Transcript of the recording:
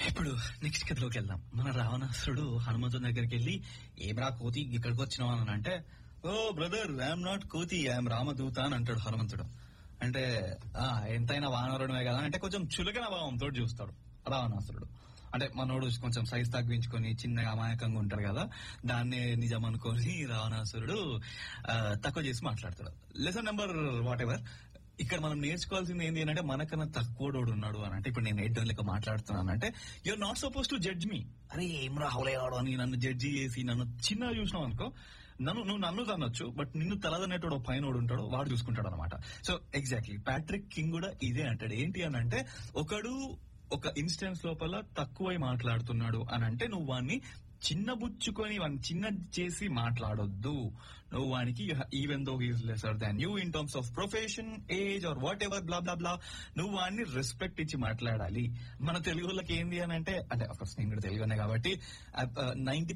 ఇప్పుడు నెక్స్ట్ కథలోకి వెళ్దాం మన రావణాసురుడు హనుమంతుని దగ్గరికి వెళ్ళి ఏమ్రా కోతి ఇక్కడికి వచ్చినావు అని అంటే ఓ బ్రదర్ ఐఎమ్ నాట్ కోతి ఐఎమ్ రామదూత అని అంటాడు హనుమంతుడు అంటే ఆ ఎంతైనా వానరుడమే కదా అంటే కొంచెం చులకన భావంతో చూస్తాడు రావణాసురుడు అంటే మనోడు కొంచెం సైజ్ తగ్గించుకొని చిన్నగా అమాయకంగా ఉంటారు కదా దాన్ని నిజం అనుకొని రావణాసురుడు ఆ, తక్కువ చేసి మాట్లాడతాడు లెసన్ నెంబర్ వాట్ ఎవర్ ఇక్కడ మనం నేర్చుకోవాల్సింది ఏంటి అంటే మనకన్నా తక్కువడోడు ఉన్నాడు అని అంటే ఇప్పుడు నేను ఎడ్డం లెక్క మాట్లాడుతున్నాను అంటే you're not suppose to judge me అరే ఏం రాహులేవాడు అని నన్ను జడ్జి చేసి నన్ను చిన్నగా చూసినావు అనుకో నన్ను నువ్వు నన్ను తనొచ్చు బట్ నిన్ను తలదనేటోడు పైన ఉంటాడు వాడు చూసుకుంటాడు అనమాట సో ఎగ్జాక్ట్లీ ప్యాట్రిక్ కింగ్ కూడా ఇదే అంటాడు ఏంటి అని అంటే ఒకడు ఒక ఇన్స్టెన్స్ లోపల తక్కువై మాట్లాడుతున్నాడు అని అంటే నువ్వు వాడిని చిన్న బుచ్చుకొని వాడిని చిన్న చేసి మాట్లాడొద్దు నువ్వు వానికి even though he's lesser than you in terms of profession age or whatever blah blah blah నువ్వు వాడిని రెస్పెక్ట్ ఇచ్చి మాట్లాడాలి మన తెలుగు వాళ్ళకి ఏంది అని అంటే అంటే అఫ్కోర్స్ నేను కూడా తెలుగునే కాబట్టి నైన్టీ